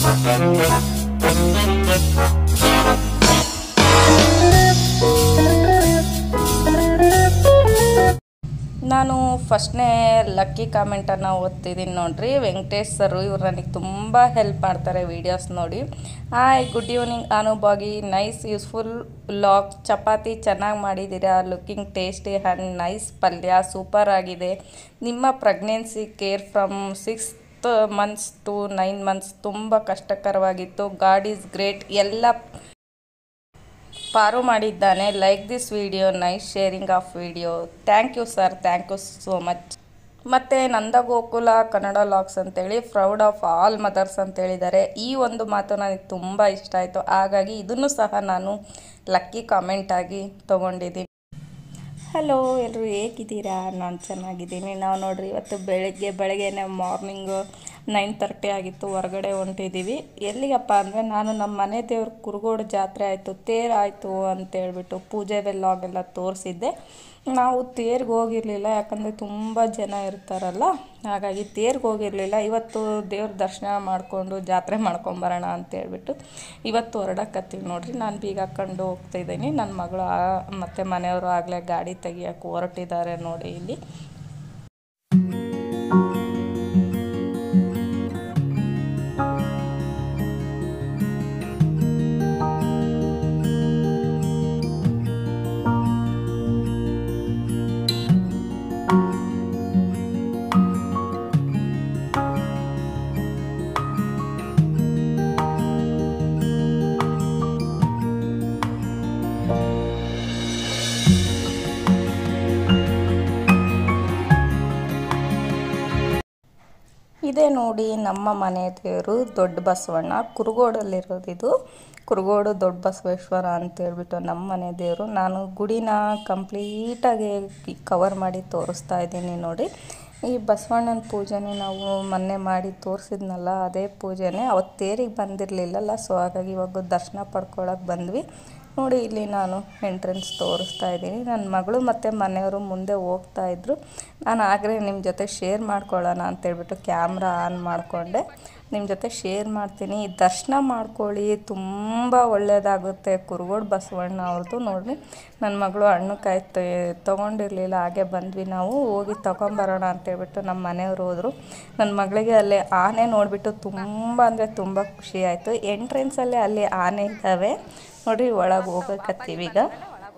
ನಾನು ಫಸ್ಟ್ನೇ ಲಕ್ಕಿ ಕಾಮೆಂಟನ್ನು ಓದ್ತಿದ್ದೀನಿ ನೋಡ್ರಿ ವೆಂಕಟೇಶ್ ಸರು ಇವ್ರು ನನಗೆ ತುಂಬ ಹೆಲ್ಪ್ ಮಾಡ್ತಾರೆ ವೀಡಿಯೋಸ್ ನೋಡಿ ಹಾಯ್ ಗುಡ್ ಈವ್ನಿಂಗ್ ಅನುಭಾಗಿ ನೈಸ್ ಯೂಸ್ಫುಲ್ ಲಾಗ್ ಚಪಾತಿ ಚೆನ್ನಾಗಿ ಮಾಡಿದ್ದೀರಾ ಲುಕ್ಕಿಂಗ್ ಟೇಸ್ಟಿ ಆ್ಯಂಡ್ ನೈಸ್ ಪಲ್ಯ ಸೂಪರ್ ಆಗಿದೆ ನಿಮ್ಮ pregnancy care from six months to nine months ತುಂಬ ಕಷ್ಟಕರವಾಗಿತ್ತು ಗಾಡ್ ಈಸ್ ಗ್ರೇಟ್ ಎಲ್ಲ ಪಾರು ಮಾಡಿದ್ದಾನೆ like this video nice sharing of video thank you sir thank you so much ಮತ್ತು ನಂದಗೋಕುಲ ಕನ್ನಡ ಲಾಗ್ಸ್ ಅಂತೇಳಿ ಪ್ರೌಡ್ ಆಫ್ ಆಲ್ ಮದರ್ಸ್ ಅಂತ ಹೇಳಿದ್ದಾರೆ ಈ ಒಂದು ಮಾತು ನನಗೆ ತುಂಬ ಇಷ್ಟ ಆಯಿತು ಹಾಗಾಗಿ ಇದನ್ನು ಸಹ ನಾನು ಲಕ್ಕಿ ಕಾಮೆಂಟಾಗಿ ತೊಗೊಂಡಿದ್ದೀನಿ ಹಲೋ ಎಲ್ಲರೂ ಹೇಗಿದ್ದೀರಾ ನಾನು ಚೆನ್ನಾಗಿದ್ದೀನಿ ನಾವು ನೋಡ್ರಿ ಇವತ್ತು ಬೆಳಗ್ಗೆ ಬೆಳಗ್ಗೆನೆ ಮಾರ್ನಿಂಗು ನೈನ್ ತರ್ಟಿ ಆಗಿತ್ತು ಹೊರಗಡೆ ಹೊಂಟಿದ್ದೀವಿ ಎಲ್ಲಿಗಪ್ಪ ಅಂದರೆ ನಾನು ನಮ್ಮ ಮನೆ ದೇವ್ರ ಕುರುಗೋಡು ಜಾತ್ರೆ ಆಯಿತು ತೇರು ಆಯಿತು ಅಂತೇಳ್ಬಿಟ್ಟು ಪೂಜೆ ಲಾಗೆಲ್ಲ ತೋರಿಸಿದ್ದೆ ನಾವು ತೇರ್ಗೆ ಹೋಗಿರಲಿಲ್ಲ ಯಾಕಂದರೆ ತುಂಬ ಜನ ಇರ್ತಾರಲ್ಲ ಹಾಗಾಗಿ ತೇರ್ಗೆ ಹೋಗಿರಲಿಲ್ಲ ಇವತ್ತು ದೇವ್ರ ದರ್ಶನ ಮಾಡಿಕೊಂಡು ಜಾತ್ರೆ ಮಾಡ್ಕೊಂಬರೋಣ ಅಂತೇಳ್ಬಿಟ್ಟು ಇವತ್ತು ಹೊರಡಕತ್ತೀವಿ ನೋಡ್ರಿ ನಾನು ಬೀಗ ಹಾಕ್ಕೊಂಡು ಹೋಗ್ತಾಯಿದ್ದೀನಿ ನನ್ನ ಮಗಳು ಆ- ಮತ್ತು ಮನೆಯವರು ಆಗಲೇ ಗಾಡಿ ತೆಗಿಯೋಕೆ ಹೊರಟಿದ್ದಾರೆ ನೋಡಿ ಇಲ್ಲಿ ಇದೇ ನೋಡಿ ನಮ್ಮ ಮನೆ ದೇವರು ದೊಡ್ಡ ಬಸವಣ್ಣ ಕುರುಗೋಡಲ್ಲಿರೋದು ಇದು ಕುರುಗೋಡು ದೊಡ್ಡ ಬಸವೇಶ್ವರ ಅಂತೇಳ್ಬಿಟ್ಟು ನಮ್ಮ ಮನೆ ದೇವರು ನಾನು ಗುಡಿನ ಕಂಪ್ಲೀಟಾಗಿ ಕವರ್ ಮಾಡಿ ತೋರಿಸ್ತಾ ಇದ್ದೀನಿ ನೋಡಿ ಈ ಬಸವಣ್ಣನ ಪೂಜೆನೇ ನಾವು ಮೊನ್ನೆ ಮಾಡಿ ತೋರಿಸಿದ್ನಲ್ಲ ಅದೇ ಪೂಜೆನೇ ಅವತ್ತು ತೇರಿಗೆ ಬಂದಿರಲಿಲ್ಲಲ್ಲ ಸೊ ಹಾಗಾಗಿ ಇವಾಗ ದರ್ಶನ ಪಡ್ಕೊಳಕ್ಕೆ ಬಂದ್ವಿ ನೋಡಿ ಇಲ್ಲಿ ನಾನು ಎಂಟ್ರೆನ್ಸ್ ತೋರಿಸ್ತಾ ಇದ್ದೀನಿ ನನ್ನ ಮಗಳು ಮತ್ತು ಮನೆಯವರು ಮುಂದೆ ಹೋಗ್ತಾ ಇದ್ರು ನಾನು ಆಗಲೇ ನಿಮ್ಮ ಜೊತೆ ಶೇರ್ ಮಾಡ್ಕೊಳ್ಳೋಣ ಅಂತೇಳ್ಬಿಟ್ಟು ಕ್ಯಾಮ್ರಾ ಆನ್ ಮಾಡಿಕೊಂಡೆ ನಿಮ್ಮ ಜೊತೆ ಶೇರ್ ಮಾಡ್ತೀನಿ ದರ್ಶನ ಮಾಡ್ಕೊಳ್ಳಿ ತುಂಬ ಒಳ್ಳೆಯದಾಗುತ್ತೆ ಕುರುಗೋಡು ಬಸವಣ್ಣ ಅವ್ರದ್ದು ನೋಡಿರಿ ನನ್ನ ಮಗಳು ಹಣ್ಣುಕಾಯಿ ತೊಗೊಂಡಿರಲಿಲ್ಲ ಹಾಗೆ ಬಂದ್ವಿ ನಾವು ಹೋಗಿ ತೊಗೊಂಬರೋಣ ಅಂತೇಳ್ಬಿಟ್ಟು ನಮ್ಮ ಮನೆಯವರು ಹೋದರು ನನ್ನ ಮಗಳಿಗೆ ಅಲ್ಲಿ ಆನೆ ನೋಡಿಬಿಟ್ಟು ತುಂಬ ಅಂದರೆ ತುಂಬ ಖುಷಿ ಆಯಿತು ಎಂಟ್ರೆನ್ಸಲ್ಲೇ ಅಲ್ಲಿ ಆನೆ ಇದ್ದಾವೆ ನೋಡಿರಿ ಒಳಗೆ ಹೋಗಕತ್ತೀವಿ ಈಗ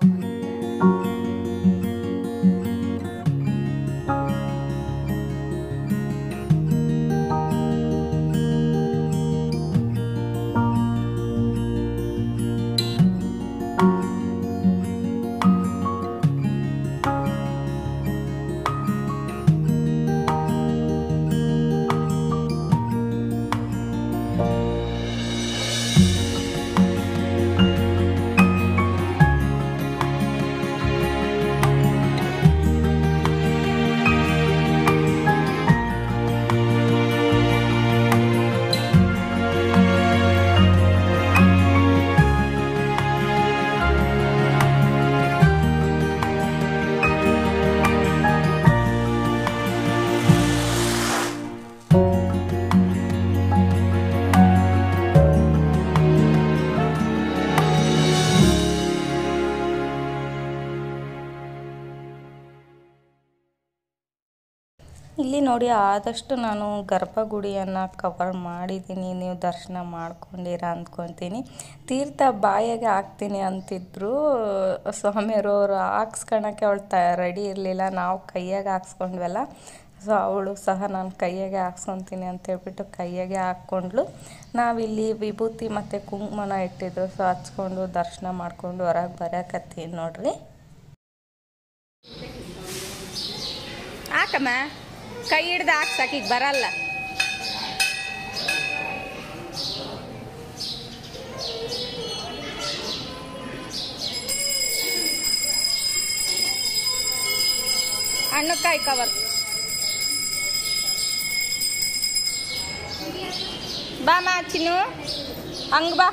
ಇಲ್ಲಿ ನೋಡಿ ಆದಷ್ಟು ನಾನು ಗರ್ಭಗುಡಿಯನ್ನು ಕವರ್ ಮಾಡಿದ್ದೀನಿ ನೀವು ದರ್ಶನ ಮಾಡ್ಕೊಂಡಿರ ಅಂದ್ಕೊತೀನಿ ತೀರ್ಥ ಬಾಯಿಗೆ ಹಾಕ್ತೀನಿ ಅಂತಿದ್ರು ಸ್ವಾಮಿಯವರು ಅವರು ಹಾಕ್ಸ್ಕೊಳಕ್ಕೆ ಅವಳು ತ ರೆಡಿ ಇರಲಿಲ್ಲ ನಾವು ಕೈಯಾಗೆ ಹಾಕ್ಸ್ಕೊಂಡ್ವಲ್ಲ ಸೊ ಅವಳು ಸಹ ನಾನು ಕೈಯಾಗೆ ಹಾಕ್ಸ್ಕೊತೀನಿ ಅಂತೇಳ್ಬಿಟ್ಟು ಕೈಯಾಗೆ ಹಾಕ್ಕೊಂಡ್ಳು ನಾವಿಲ್ಲಿ ವಿಭೂತಿ ಮತ್ತು ಕುಂಕುಮನ ಇಟ್ಟಿದ್ರು ಸೊ ಹಚ್ಕೊಂಡು ದರ್ಶನ ಮಾಡ್ಕೊಂಡು ಹೊರಗೆ ಬರೋಕತ್ತೀನಿ ನೋಡ್ರಿ ಹಾಕಮ್ಮ ಕೈ ಹಿಡ್ದು ಹಾಕ್ಸಕ್ಕೀಗ ಬರಲ್ಲ ಹಣ್ಣುಕಾಯಿ ಕವರ್ ಬಾ ಮಾ ಚಿನ್ನು ಹಂಗ್ ಬಾ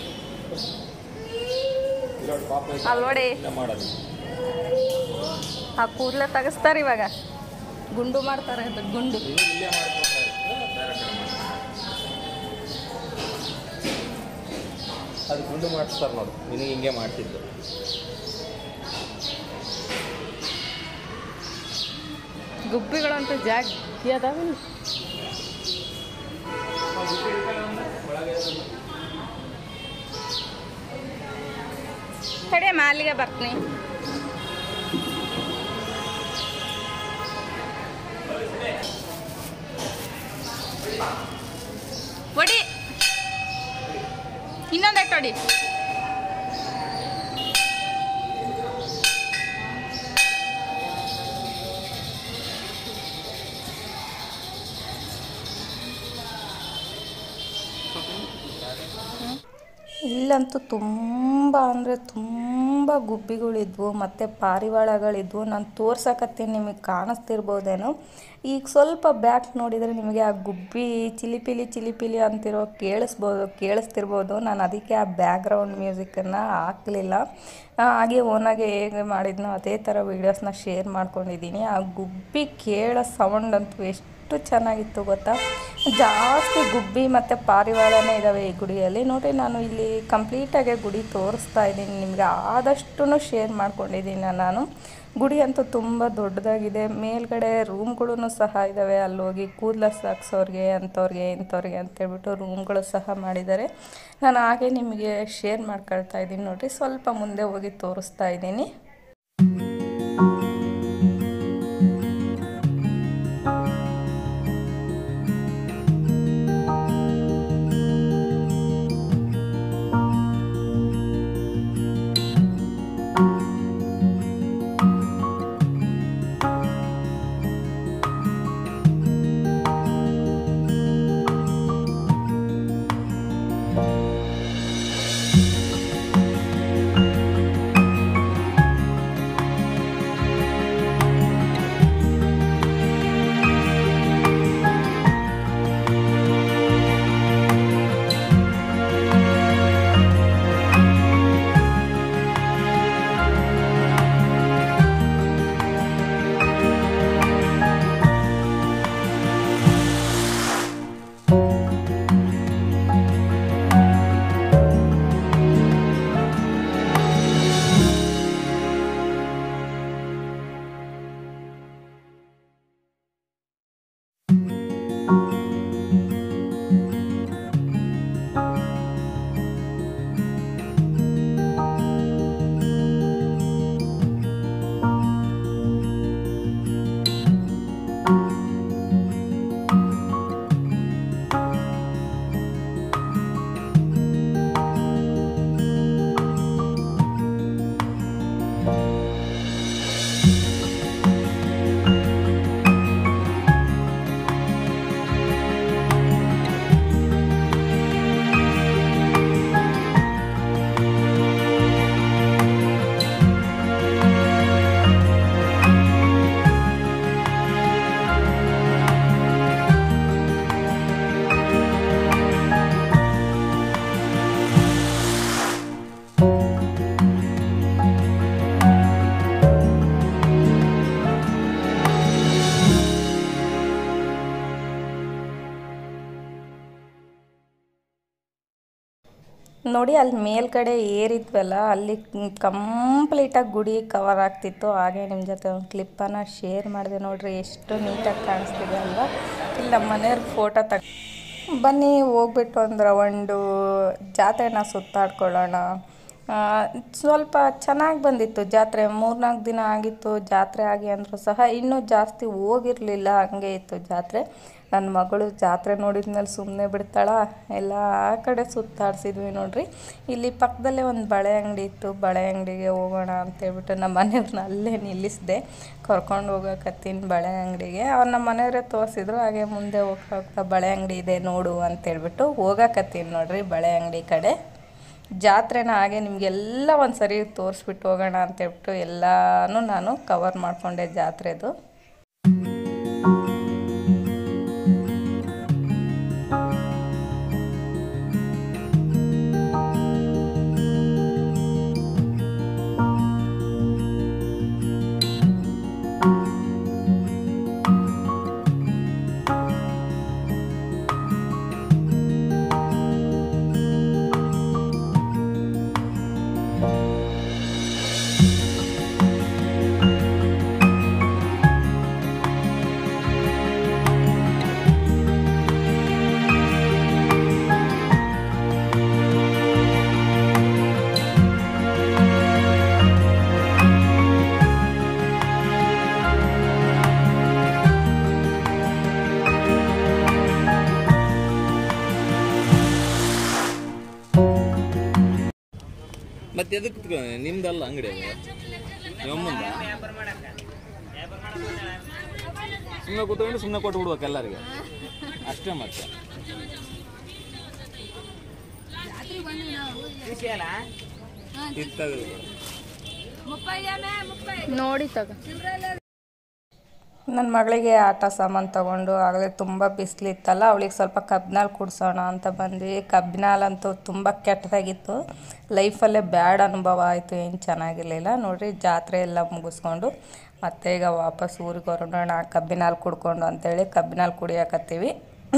ಅಲ್ಲಿ ನೋಡಿ ಮಾಡೋದು ಆ ಕೂದಲೇ ತೆಗಿಸ್ತಾರೆ ಇವಾಗ ಗುಂಡು ಮಾಡ್ತಾರೆ ಅದು ಗುಂಡು ಇಲ್ಲೇ ಮಾಡ್ಕೊಬೇಕಾಗಿತ್ತು ಬೇರೆ ಕಡೆ ಮಾಡ್ತಾರೆ ಅದು ಗುಂಡು ಮಾಡಿಸ್ತಾರೆ ನೋಡು ನಿನಗೆ ಹಿಂಗೆ ಮಾಡ್ತಿದ್ದು ಗುಬ್ಬಿಗಳಂತೂ ಜಾಗಿ ಅದಾವಿಲ್ಲ ತಡಿ ಮಾಲಿಗೆ ಬರ್ತೀನಿ ಒಡಿ ಇನ್ನೊಂದೆಟ್ಟು ಹೊಡಿ ಇಲ್ಲಂತೂ ತುಂಬ ಅಂದರೆ ತುಂಬ ಗುಬ್ಬಿಗಳಿದ್ವು ಮತ್ತು ಪಾರಿವಾಳಗಳಿದ್ವು ನಾನು ತೋರ್ಸಕತ್ತೀನಿ ನಿಮಗೆ ಕಾಣಿಸ್ತಿರ್ಬೋದೇನೋ ಈಗ ಸ್ವಲ್ಪ ಬ್ಯಾಕ್ ನೋಡಿದರೆ ನಿಮಗೆ ಆ ಗುಬ್ಬಿ ಚಿಲಿಪಿಲಿ ಚಿಲಿಪಿಲಿ ಅಂತಿರೋ ಕೇಳಿಸ್ಬೋದು ಕೇಳಿಸ್ತಿರ್ಬೋದು ನಾನು ಅದಕ್ಕೆ ಆ ಬ್ಯಾಕ್ಗ್ರೌಂಡ್ ಮ್ಯೂಸಿಕನ್ನು ಹಾಕಲಿಲ್ಲ ಹಾಗೆ ಓನಾಗೆ ಹೇಗೆ ಮಾಡಿದ್ನೋ ಅದೇ ಥರ ವೀಡಿಯೋಸ್ನ ಶೇರ್ ಮಾಡ್ಕೊಂಡಿದ್ದೀನಿ ಆ ಗುಬ್ಬಿ ಕೇಳೋ ಸೌಂಡ್ ಅಂತೂ ಎಷ್ಟು ಎಷ್ಟು ಚೆನ್ನಾಗಿತ್ತು ಗೊತ್ತಾ ಜಾಸ್ತಿ ಗುಬ್ಬಿ ಮತ್ತು ಪಾರಿವಾಳನೇ ಇದ್ದಾವೆ ಈ ಗುಡಿಯಲ್ಲಿ ನೋಡಿ ನಾನು ಇಲ್ಲಿ ಕಂಪ್ಲೀಟಾಗಿ ಗುಡಿ ತೋರಿಸ್ತಾ ಇದ್ದೀನಿ ನಿಮಗೆ ಆದಷ್ಟು ಶೇರ್ ಮಾಡ್ಕೊಂಡಿದ್ದೀನಿ ನಾನು ಗುಡಿ ಅಂತೂ ತುಂಬ ದೊಡ್ಡದಾಗಿದೆ ಮೇಲ್ಗಡೆ ರೂಮ್ಗಳೂ ಸಹ ಇದ್ದಾವೆ ಅಲ್ಲಿ ಹೋಗಿ ಕೂದಲ ಸಾಕ್ಸೋರಿಗೆ ಅಂಥವ್ರಿಗೆ ಇಂಥವ್ರಿಗೆ ಅಂತೇಳ್ಬಿಟ್ಟು ರೂಮ್ಗಳು ಸಹ ಮಾಡಿದ್ದಾರೆ ನಾನು ಹಾಗೆ ನಿಮಗೆ ಶೇರ್ ಮಾಡ್ಕೊಳ್ತಾ ಇದ್ದೀನಿ ನೋಡಿರಿ ಸ್ವಲ್ಪ ಮುಂದೆ ಹೋಗಿ ತೋರಿಸ್ತಾ ಇದ್ದೀನಿ ನೋಡಿ ಅಲ್ಲಿ ಮೇಲ್ಗಡೆ ಏರಿದ್ವಲ್ಲ ಅಲ್ಲಿ ಕಂಪ್ಲೀಟಾಗಿ ಗುಡಿ ಕವರ್ ಆಗ್ತಿತ್ತು ಹಾಗೆ ನಿಮ್ಮ ಜೊತೆ ಒಂದು ಕ್ಲಿಪ್ಪನ್ನು ಶೇರ್ ಮಾಡಿದೆ ನೋಡ್ರಿ ಎಷ್ಟು ನೀಟಾಗಿ ಕಾಣಿಸ್ತಿದೆ ಅಲ್ವಾ ಇಲ್ಲಿ ನಮ್ಮ ಮನೆಯವ್ರ ಫೋಟೋ ತಗ್ ಬನ್ನಿ ಹೋಗ್ಬಿಟ್ಟು ಒಂದು ರೌಂಡು ಜಾತ್ರೆನ ಸುತ್ತಾಡ್ಕೊಳ್ಳೋಣ ಆ, ಸ್ವಲ್ಪ ಚೆನ್ನಾಗಿ ಬಂದಿತ್ತು ಜಾತ್ರೆ ಮೂರ್ನಾಲ್ಕು ದಿನ ಆಗಿತ್ತು ಜಾತ್ರೆ ಆಗಿ ಅಂದರೂ ಸಹ ಇನ್ನೂ ಜಾಸ್ತಿ ಹೋಗಿರಲಿಲ್ಲ ಹಂಗೆ ಇತ್ತು ಜಾತ್ರೆ ನನ್ನ ಮಗಳು ಜಾತ್ರೆ ನೋಡಿದ್ಮೇಲೆ ಸುಮ್ಮನೆ ಬಿಡ್ತಾಳ ಎಲ್ಲ ಕಡೆ ಸುತ್ತಾಡ್ಸಿದ್ವಿ ನೋಡ್ರಿ ಇಲ್ಲಿ ಪಕ್ಕದಲ್ಲೇ ಒಂದು ಬಳೆ ಅಂಗಡಿ ಇತ್ತು ಬಳೆ ಅಂಗಡಿಗೆ ಹೋಗೋಣ ಅಂತೇಳ್ಬಿಟ್ಟು ನಮ್ಮ ಮನೆಯವ್ರನ್ನ ಅಲ್ಲೇ ನಿಲ್ಲಿಸಿದೆ ಕರ್ಕೊಂಡು ಹೋಗಕತ್ತೀನಿ ಬಳೆ ಅಂಗಡಿಗೆ ಅವ್ರು ನಮ್ಮ ಮನೆಯವರೇ ತೋರಿಸಿದ್ರು ಹಾಗೆ ಮುಂದೆ ಹೋಗ್ತಾ ಹೋಗ್ತಾ ಬಳೆ ಅಂಗಡಿ ಇದೆ ನೋಡು ಅಂತೇಳ್ಬಿಟ್ಟು ಹೋಗಕತ್ತೀನಿ ನೋಡ್ರಿ ಬಳೆ ಅಂಗಡಿ ಕಡೆ ಜಾತ್ರೆನ ಹಾಗೆ ನಿಮಗೆಲ್ಲ ಒಂದು ಸರಿ ತೋರಿಸ್ಬಿಟ್ಟು ಹೋಗೋಣ ಅಂತೇಳ್ಬಿಟ್ಟು ಎಲ್ಲನೂ ನಾನು ಕವರ್ ಮಾಡಿಕೊಂಡೆ ಜಾತ್ರೆದು ಮತ್ತೆ ಎದಕ್ಕೆ ನಿಮ್ದಲ್ಲ ಅಂಗಡಿ ನಿಮ್ಮಂದ ಸುಮ್ಮನೆ ಕೂತ್ಕೊಂಡು ಸುಮ್ಮನೆ ಕೊಟ್ಟು ಬಿಡ್ಬೇಕು ಎಲ್ಲರಿಗೆ ಅಷ್ಟೇ ಮತ್ತೆ ಇತ್ತಾಗ ನೋಡಿ ತಗ ನನ್ನ ಮಗಳಿಗೆ ಆಟ ಸಾಮಾನು ತೊಗೊಂಡು ಆಗಲೇ ತುಂಬ ಬಿಸಿಲಿತ್ತಲ್ಲ ಅವಳಿಗೆ ಸ್ವಲ್ಪ ಕಬ್ಬಿನಾಲ್ ಕುಡಿಸೋಣ ಅಂತ ಬಂದ್ವಿ ಕಬ್ಬಿನಾಲಂತೂ ತುಂಬ ಕೆಟ್ಟದಾಗಿತ್ತು ಲೈಫಲ್ಲೇ ಬ್ಯಾಡ್ ಅನುಭವ ಆಯಿತು ಏನು ಚೆನ್ನಾಗಿರಲಿಲ್ಲ ನೋಡ್ರಿ ಜಾತ್ರೆ ಎಲ್ಲ ಮುಗಿಸ್ಕೊಂಡು ಮತ್ತೆ ಈಗ ವಾಪಸ್ ಊರಿಗೆ ಹೊರಡೋಣ ಕಬ್ಬಿನಾಲ್ ಕುಡ್ಕೊಂಡು ಅಂತೇಳಿ ಕಬ್ಬಿನಾಲ್ ಕುಡಿಯಕತ್ತೀವಿ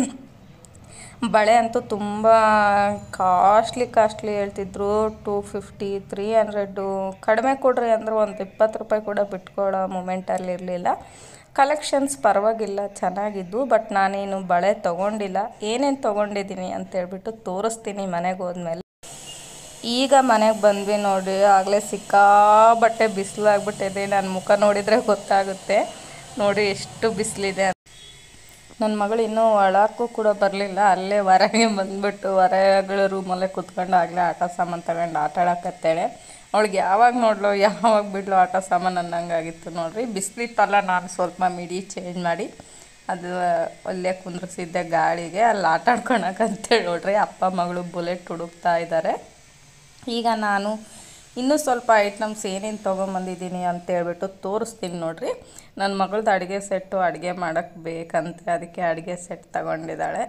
ಬಳೆ ಅಂತೂ ತುಂಬ ಕಾಸ್ಟ್ಲಿ ಕಾಸ್ಟ್ಲಿ ಹೇಳ್ತಿದ್ರು ಟೂ ಫಿಫ್ಟಿ ತ್ರೀ ಹಂಡ್ರೆಡ್ಡು ಕಡಿಮೆ ಕೊಡ್ರಿ ಅಂದ್ರೆ ಒಂದು ಇಪ್ಪತ್ತು ರೂಪಾಯಿ ಕೂಡ ಬಿಟ್ಕೊಡೋ ಮೂಮೆಂಟಲ್ಲಿ ಇರಲಿಲ್ಲ ಕಲೆಕ್ಷನ್ಸ್ ಪರವಾಗಿಲ್ಲ ಚೆನ್ನಾಗಿದ್ದು ಬಟ್ ನಾನೇನು ಬಳೆ ತೊಗೊಂಡಿಲ್ಲ ಏನೇನು ತೊಗೊಂಡಿದ್ದೀನಿ ಅಂತೇಳ್ಬಿಟ್ಟು ತೋರಿಸ್ತೀನಿ ಮನೆಗೆ ಹೋದ್ಮೇಲೆ ಈಗ ಮನೆಗೆ ಬಂದ್ವಿ ನೋಡಿ ಆಗಲೇ ಸಿಕ್ಕಾಬಟ್ಟೆ ಬಿಸಿಲಾಗ್ಬಿಟ್ಟಿದೆ ನನ್ನ ಮುಖ ನೋಡಿದರೆ ಗೊತ್ತಾಗುತ್ತೆ ನೋಡಿ ಎಷ್ಟು ಬಿಸಿಲಿದೆ ಅಂತ ನನ್ನ ಮಗಳು ಇನ್ನೂ ಒಳಕ್ಕೂ ಕೂಡ ಬರಲಿಲ್ಲ ಅಲ್ಲೇ ಹೊರಗೆ ಬಂದ್ಬಿಟ್ಟು ಹೊರಗಳ ರೂಮಲ್ಲೇ ಕುತ್ಕೊಂಡು ಆಗಲೇ ಆಟ ಸಾಮಾನು ತಗೊಂಡು ಆಟ ಆಡಕತ್ತೇಳೆ ಅವಳಿಗೆ ಯಾವಾಗ ನೋಡ್ಲೋ ಯಾವಾಗ ಬಿಡ್ಲೋ ಆಟ ಸಾಮಾನು ಅನ್ನಂಗಾಗಿತ್ತು ನೋಡ್ರಿ ಬಿಸಿಲಿತ್ತಲ್ಲ ನಾನು ಸ್ವಲ್ಪ ಮಿಡಿ ಚೇಂಜ್ ಮಾಡಿ ಅದು ಅಲ್ಲೇ ಕುಂದ್ರಿಸಿದ್ದೆ ಗಾಳಿಗೆ ಅಲ್ಲಿ ಆಟ ಆಡ್ಕೊಳಕಂತೇಳಿ ನೋಡ್ರಿ ಅಪ್ಪ ಮಗಳು ಬುಲೆಟ್ ಹುಡುಕ್ತಾ ಇದ್ದಾರೆ ಈಗ ನಾನು ಇನ್ನೂ ಸ್ವಲ್ಪ ಐಟಮ್ಸ್ ಏನೇನು ತೊಗೊಂಬಂದಿದ್ದೀನಿ ಅಂತ ಹೇಳ್ಬಿಟ್ಟು ತೋರಿಸ್ತೀನಿ ನೋಡ್ರಿ ನನ್ನ ಮಗಳದ್ದು ಅಡುಗೆ ಸೆಟ್ಟು ಅಡುಗೆ ಮಾಡೋಕ್ಕೆ ಬೇಕಂತೆ ಅದಕ್ಕೆ ಅಡುಗೆ ಸೆಟ್ ತಗೊಂಡಿದ್ದಾಳೆ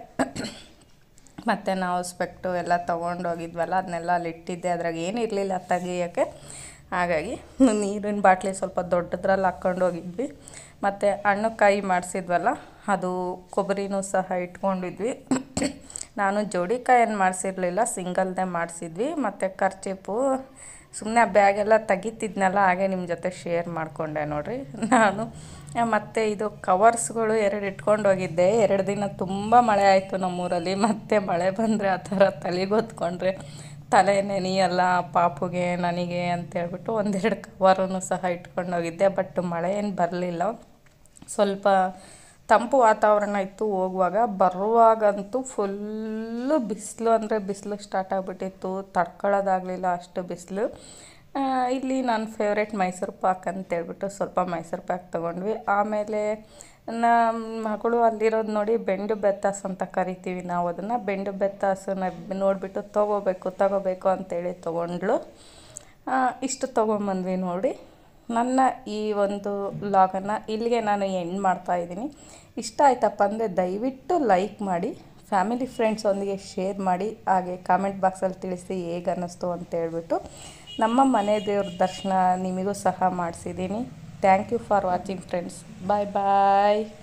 ಮತ್ತು ನಾವು ಸ್ಪೆಕ್ಟು ಎಲ್ಲ ತೊಗೊಂಡೋಗಿದ್ವಲ್ಲ ಅದನ್ನೆಲ್ಲ ಅಲ್ಲಿ ಇಟ್ಟಿದ್ದೆ ಅದ್ರಾಗ ಏನು ಇರಲಿಲ್ಲ ತೆಗಿಯೋಕ್ಕೆ ಹಾಗಾಗಿ ನೀರಿನ ಬಾಟ್ಲಿ ಸ್ವಲ್ಪ ದೊಡ್ಡದ್ರಲ್ಲಿ ಹಾಕ್ಕೊಂಡು ಹೋಗಿದ್ವಿ ಮತ್ತು ಹಣ್ಣುಕಾಯಿ ಮಾಡಿಸಿದ್ವಲ್ಲ ಅದು ಕೊಬ್ಬರಿನೂ ಸಹ ಇಟ್ಕೊಂಡಿದ್ವಿ ನಾನು ಜೋಡಿಕಾಯನ್ನು ಮಾಡಿಸಿರ್ಲಿಲ್ಲ ಸಿಂಗಲ್ದೇ ಮಾಡಿಸಿದ್ವಿ ಮತ್ತು ಖರ್ಚಿಪು ಸುಮ್ಮನೆ ಆ ಬ್ಯಾಗೆಲ್ಲ ತೆಗಿತಿದ್ನಲ್ಲ ಹಾಗೆ ನಿಮ್ಮ ಜೊತೆ ಶೇರ್ ಮಾಡಿಕೊಂಡೆ ನೋಡ್ರಿ ನಾನು ಮತ್ತು ಇದು ಕವರ್ಸ್ಗಳು ಎರಡು ಇಟ್ಕೊಂಡು ಹೋಗಿದ್ದೆ ಎರಡು ದಿನ ತುಂಬ ಮಳೆ ಆಯಿತು ನಮ್ಮೂರಲ್ಲಿ ಮತ್ತೆ ಮಳೆ ಬಂದರೆ ಆ ಥರ ತಲೆಗೆ ಹೊತ್ಕೊಂಡ್ರೆ ತಲೆ ನೆನೆಯಲ್ಲ ಪಾಪುಗೆ ನನಗೆ ಅಂತೇಳ್ಬಿಟ್ಟು ಒಂದೆರಡು ಕವರನ್ನು ಸಹ ಇಟ್ಕೊಂಡು ಹೋಗಿದ್ದೆ ಬಟ್ ಮಳೆ ಏನು ಬರಲಿಲ್ಲ ಸ್ವಲ್ಪ ತಂಪು ವಾತಾವರಣ ಇತ್ತು ಹೋಗುವಾಗ ಬರುವಾಗಂತೂ ಫುಲ್ಲು ಬಿಸಿಲು ಅಂದರೆ ಬಿಸಿಲು ಸ್ಟಾರ್ಟ್ ಆಗಿಬಿಟ್ಟಿತ್ತು ತಡ್ಕೊಳ್ಳೋದಾಗಲಿಲ್ಲ ಅಷ್ಟು ಬಿಸಿಲು ಇಲ್ಲಿ ನನ್ನ ಫೇವ್ರೇಟ್ ಮೈಸೂರು ಪಾಕ್ ಅಂತೇಳ್ಬಿಟ್ಟು ಸ್ವಲ್ಪ ಮೈಸೂರು ಪಾಕ್ ತೊಗೊಂಡ್ವಿ ಆಮೇಲೆ ನಮ್ಮ ಮಗಳು ಅಲ್ಲಿರೋದು ನೋಡಿ ಬೆಂಡು ಬೆತ್ತಾಸ್ ಅಂತ ಕರಿತೀವಿ ನಾವು ಅದನ್ನು ಬೆಂಡು ಬೆತ್ತಾಸನ್ನ ನೋಡಿಬಿಟ್ಟು ತೊಗೋಬೇಕು ತೊಗೋಬೇಕು ಅಂತೇಳಿ ತೊಗೊಂಡ್ಳು ಆ, ಇಷ್ಟು ತೊಗೊಂಬಂದ್ವಿ ನೋಡಿ ನನ್ನ ಈ ಒಂದು ಲಾಗನ್ನು ಇಲ್ಲಿಗೆ ನಾನು ಎಂಡ್ ಮಾಡ್ತಾ ಇದ್ದೀನಿ ಇಷ್ಟ ಆಯ್ತಪ್ಪ ಅಂದರೆ ದಯವಿಟ್ಟು ಲೈಕ್ ಮಾಡಿ ಫ್ಯಾಮಿಲಿ ಫ್ರೆಂಡ್ಸೊಂದಿಗೆ ಶೇರ್ ಮಾಡಿ ಹಾಗೆ ಕಾಮೆಂಟ್ ಬಾಕ್ಸಲ್ಲಿ ತಿಳಿಸಿ ಹೇಗೆ ಅನ್ನಿಸ್ತು ಅಂತ ಹೇಳ್ಬಿಟ್ಟು ನಮ್ಮ ಮನೆ ದೇವ್ರ ದರ್ಶನ ನಿಮಗೂ ಸಹ ಮಾಡಿಸಿದ್ದೀನಿ thank you for watching friends bye bye